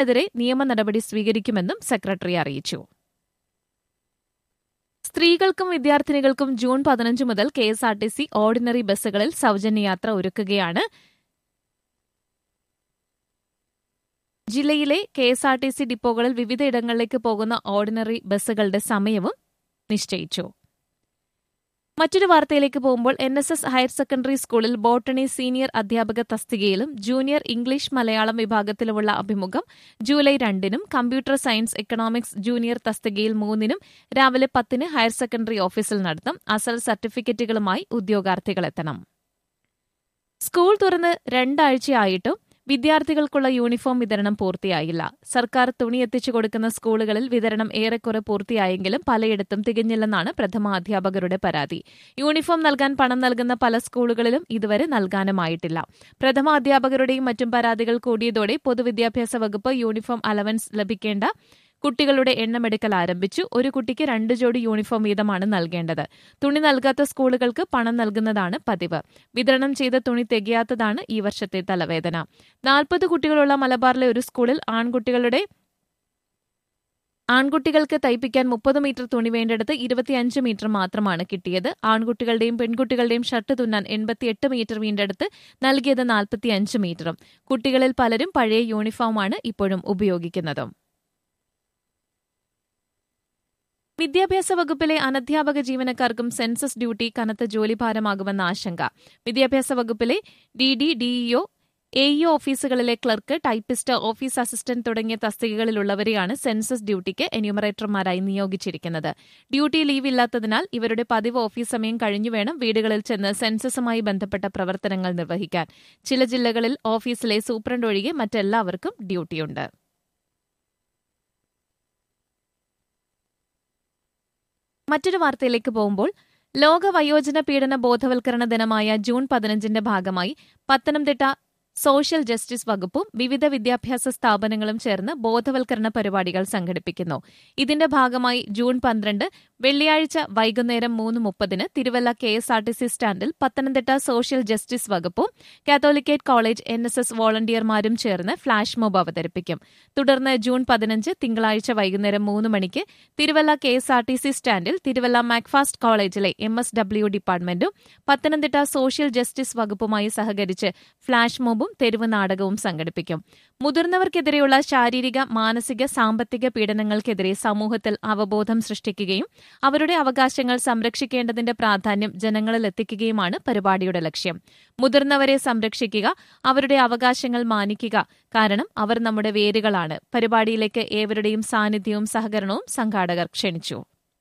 എതിരെ നിയമ നടപടി സ്വീകരിക്കുമെന്നും സെക്രട്ടറി അറിയിച്ചു സ്ത്രീകൾക്കും വിദ്യാർത്ഥിനികൾക്കും ജൂൺ പതിനഞ്ച് മുതൽ K S R T C ordinary ബസ്സുകളിൽ സൗജന്യ യാത്ര ഒരുക്കുകയാണ് ജില്ലയിലെ K S R T C ഡിപ്പോകളിൽ വിവിധയിടങ്ങളിലേക്ക് പോകുന്ന ഓർഡിനറി ബസ്സുകളുടെ സമയവും നിശ്ചയിച്ചു മറ്റൊരു വാർത്തയിലേക്ക് പോകുമ്പോൾ N S S higher secondary സ്കൂളിൽ ബോട്ടണി സീനിയർ അധ്യാപക തസ്തികയിലും ജൂനിയർ ഇംഗ്ലീഷ് മലയാളം വിഭാഗത്തിലുമുള്ള അഭിമുഖം ജൂലൈ രണ്ടിനും കമ്പ്യൂട്ടർ സയൻസ് എക്കണോമിക്സ് ജൂനിയർ തസ്തികയിൽ മൂന്നിനും രാവിലെ പത്തിന് ഹയർ സെക്കൻഡറി ഓഫീസിൽ നടത്തും അസൽ സർട്ടിഫിക്കറ്റുകളുമായി ഉദ്യോഗാർത്ഥികൾ എത്തണം സ്കൂൾ തുറന്ന് രണ്ടാഴ്ചയായിട്ടും വിദ്യാർത്ഥികൾക്കുള്ള യൂണിഫോം വിതരണം പൂർത്തിയായില്ല സർക്കാർ തുണി എത്തിച്ചു കൊടുക്കുന്ന സ്കൂളുകളിൽ വിതരണം ഏറെക്കുറെ പൂർത്തിയായെങ്കിലും പലയിടത്തും തികഞ്ഞില്ലെന്നാണ് പ്രഥമാധ്യാപകരുടെ പരാതി യൂണിഫോം നൽകാൻ പണം നൽകുന്ന പല സ്കൂളുകളിലും ഇതുവരെ നൽകാനുമായിട്ടില്ല പ്രഥമാധ്യാപകരുടെയും മറ്റും പരാതികൾ കൂടിയതോടെ പൊതുവിദ്യാഭ്യാസ വകുപ്പ് യൂണിഫോം അലവൻസ് ലഭിക്കേണ്ട കുട്ടികളുടെ എണ്ണമെടുക്കൽ ആരംഭിച്ചു ഒരു കുട്ടിക്ക് രണ്ട് ജോഡി യൂണിഫോം വീതമാണ് നൽകേണ്ടത് തുണി നൽകാത്ത സ്കൂളുകൾക്ക് പണം നൽകുന്നതാണ് പതിവ് വിതരണം ചെയ്ത തുണി തികയാത്തതാണ് ഈ വർഷത്തെ തലവേദന നാൽപ്പത് കുട്ടികളുള്ള മലബാറിലെ ഒരു സ്കൂളിൽ ആൺകുട്ടികളുടെ ആൺകുട്ടികൾക്ക് തയ്പ്പിക്കാൻ മുപ്പത് മീറ്റർ തുണി വേണ്ടിടത്ത് ഇരുപത്തിയഞ്ച് മീറ്റർ മാത്രമാണ് കിട്ടിയത് ആൺകുട്ടികളുടെയും പെൺകുട്ടികളുടെയും ഷർട്ട് തുന്നാൻ എൺപത്തിയെട്ട് മീറ്റർ വീണ്ടെടുത്ത് നൽകിയത് നാൽപ്പത്തിയഞ്ച് മീറ്ററും കുട്ടികളിൽ പലരും പഴയ യൂണിഫോമാണ് ഇപ്പോഴും ഉപയോഗിക്കുന്നതും വിദ്യാഭ്യാസ വകുപ്പിലെ അനധ്യാപക ജീവനക്കാർക്കും സെൻസസ് ഡ്യൂട്ടി കനത്ത ജോലിഭാരമാകുമെന്ന ആശങ്ക വിദ്യാഭ്യാസ വകുപ്പിലെ ഡി ഡി ഡിഇഒ എഇഒ ഓഫീസുകളിലെ ക്ലർക്ക് ടൈപ്പിസ്റ്റ് ഓഫീസ് അസിസ്റ്റന്റ് തുടങ്ങിയ തസ്തികകളിലുള്ളവരെയാണ് സെൻസസ് ഡ്യൂട്ടിക്ക് എന്യൂമറേറ്റർമാരായി നിയോഗിച്ചിരിക്കുന്നത് ഡ്യൂട്ടി ലീവ് ഇല്ലാത്തതിനാൽ ഇവരുടെ പതിവ് ഓഫീസ് സമയം കഴിഞ്ഞു വേണം വീടുകളിൽ ചെന്ന് സെൻസസുമായി ബന്ധപ്പെട്ട പ്രവർത്തനങ്ങൾ നിർവഹിക്കാൻ ചില ജില്ലകളിൽ ഓഫീസിലെ സൂപ്രണ്ട് ഒഴികെ മറ്റെല്ലാവർക്കും ഡ്യൂട്ടിയുണ്ട് മറ്റൊരു വാർത്തയിലേക്ക് പോകുമ്പോൾ ലോക വയോജന പീഡന ബോധവൽക്കരണ ദിനമായ ജൂൺ പതിനഞ്ചിന്റെ ഭാഗമായി പത്തനംതിട്ട സോഷ്യൽ ജസ്റ്റിസ് വകുപ്പും വിവിധ വിദ്യാഭ്യാസ സ്ഥാപനങ്ങളും ചേർന്ന് ബോധവൽക്കരണ പരിപാടികൾ സംഘടിപ്പിക്കുന്നു ഇതിന്റെ ഭാഗമായി ജൂൺ പന്ത്രണ്ട് വെള്ളിയാഴ്ച വൈകുന്നേരം മൂന്ന് മുപ്പതിന് Thiruvalla K S R T C സ്റ്റാൻഡിൽ പത്തനംതിട്ട സോഷ്യൽ ജസ്റ്റിസ് വകുപ്പും catholicate college N S S വോളണ്ടിയർമാരും ചേർന്ന് ഫ്ളാഷ് മോബ് അവതരിപ്പിക്കും തുടർന്ന് ജൂൺ പതിനഞ്ച് തിങ്കളാഴ്ച വൈകുന്നേരം മൂന്ന് മണിക്ക് Thiruvalla K S R T C സ്റ്റാൻഡിൽ തിരുവല്ല മാക്ഫാസ്റ്റ് കോളേജിലെ എം എസ് ഡബ്ല്യു ഡിപ്പാർട്ട്മെന്റും പത്തനംതിട്ട സോഷ്യൽ ജസ്റ്റിസ് വകുപ്പുമായി സഹകരിച്ച് ഫ്ളാഷ് മോബും തെരുവ് നാടകവും സംഘടിപ്പിക്കും മുതിർന്നവർക്കെതിരെയുള്ള ശാരീരിക മാനസിക സാമ്പത്തിക പീഡനങ്ങൾക്കെതിരെ സമൂഹത്തിൽ അവബോധം സൃഷ്ടിക്കുകയും അവരുടെ അവകാശങ്ങൾ സംരക്ഷിക്കേണ്ടതിന്റെ പ്രാധാന്യം ജനങ്ങളിൽ എത്തിക്കുകയുമാണ് പരിപാടിയുടെ ലക്ഷ്യം മുതിർന്നവരെ സംരക്ഷിക്കുക അവരുടെ അവകാശങ്ങൾ മാനിക്കുക കാരണം അവർ നമ്മുടെ വേരുകളാണ് പരിപാടിയിലേക്ക് ഏവരുടെയും സാന്നിധ്യവും സഹകരണവും സംഘാടകർ ക്ഷണിച്ചു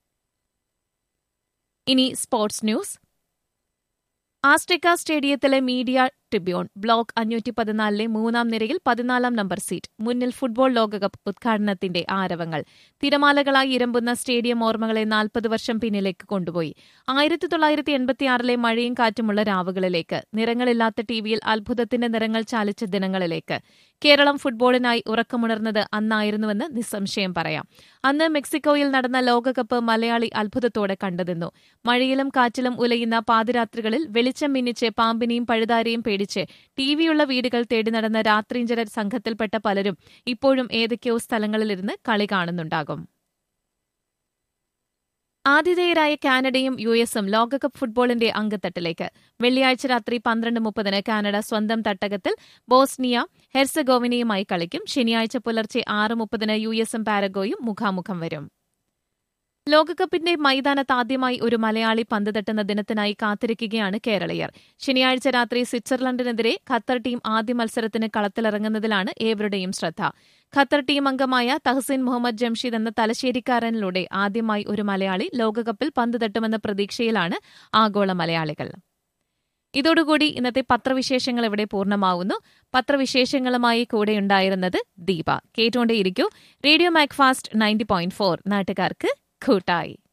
ഇനി സ്പോർട്സ് ന്യൂസ് ആസ്ട്രിക്ക സ്റ്റേഡിയത്തിലെ മീഡിയ ട്രിബ്യൂൺ ബ്ലോക്ക് അഞ്ഞൂറ്റി പതിനാലിലെ മൂന്നാം നിരയിൽ പതിനാലാം നമ്പർ സീറ്റ് മുന്നിൽ ഫുട്ബോൾ ലോകകപ്പ് ഉദ്ഘാടനത്തിന്റെ ആരവങ്ങൾ തിരമാലകളായി ഇരമ്പുന്ന സ്റ്റേഡിയം ഓർമ്മകളെ നാൽപ്പത് വർഷം പിന്നിലേക്ക് കൊണ്ടുപോയി ആയിരത്തി തൊള്ളായിരത്തി എൺപത്തിയാറിലെ മഴയും കാറ്റുമുള്ള രാവുകളിലേക്ക് നിറങ്ങളില്ലാത്ത ടിവിയിൽ അത്ഭുതത്തിന്റെ നിറങ്ങൾ ചാലിച്ച ദിനങ്ങളിലേക്ക് കേരളം ഫുട്ബോളിനായി ഉറക്കമുണർന്നത് അന്നായിരുന്നുവെന്ന് നിസ്സംശയം പറയാം അന്ന് മെക്സിക്കോയിൽ നടന്ന ലോകകപ്പ് മലയാളി അത്ഭുതത്തോടെ കണ്ടുനിന്നു മഴയിലും കാറ്റിലും ഉലയുന്ന പാതിരാത്രികളിൽ വെളിച്ചം മിന്നിച്ച് പാമ്പിനെയും പഴുതാരെയും പേടിച്ച് ടിവിയുള്ള വീടുകൾ തേടി നടന്ന രാത്രിഞ്ചര സംഘത്തിൽപ്പെട്ട പലരും ഇപ്പോഴും ഏതൊക്കെയോ സ്ഥലങ്ങളിലിരുന്ന് കളി കാണുന്നുണ്ടാകും ആതിഥേയരായ കാനഡയും യു എസും ലോകകപ്പ് ഫുട്ബോളിന്റെ അങ്കത്തട്ടിലേക്ക് വെള്ളിയാഴ്ച രാത്രി പന്ത്രണ്ട് മുപ്പതിന് കാനഡ സ്വന്തം തട്ടകത്തിൽ ബോസ്നിയ ഹെർസഗോവിനയുമായി കളിക്കും ശനിയാഴ്ച പുലർച്ചെ ആറ് മുപ്പതിന് യു എസും പാരഗോയും മുഖാമുഖം വരും ലോകകപ്പിന്റെ മൈതാനത്ത് ആദ്യമായി ഒരു മലയാളി പന്ത് തട്ടുന്ന ദിനത്തിനായി കാത്തിരിക്കുകയാണ് കേരളീയർ ശനിയാഴ്ച രാത്രി സ്വിറ്റ്സർലൻഡിനെതിരെ ഖത്തർ ടീം ആദ്യ മത്സരത്തിന് കളത്തിലിറങ്ങുന്നതിലാണ് ഏവരുടെയും ശ്രദ്ധ ഖത്തർ ടീം അംഗമായ തഹസിൻ മുഹമ്മദ് ജംഷീദ് എന്ന തലശ്ശേരിക്കാരനിലൂടെ ആദ്യമായി ഒരു മലയാളി ലോകകപ്പിൽ പന്ത് തട്ടുമെന്ന പ്രതീക്ഷയിലാണ് ആഗോള മലയാളികൾ ഇതോടുകൂടി ഇന്നത്തെ പത്രവിശേഷങ്ങൾ ഇവിടെ പൂർണ്ണമാവുന്നു പത്രവിശേഷങ്ങളുമായി കൂടെയുണ്ടായിരുന്നത് ദീപ കേട്ടുകൊണ്ടേയിരിക്കൂ radio Macfast ninety point four നാട്ടുകാർക്ക് കൂട്ടായി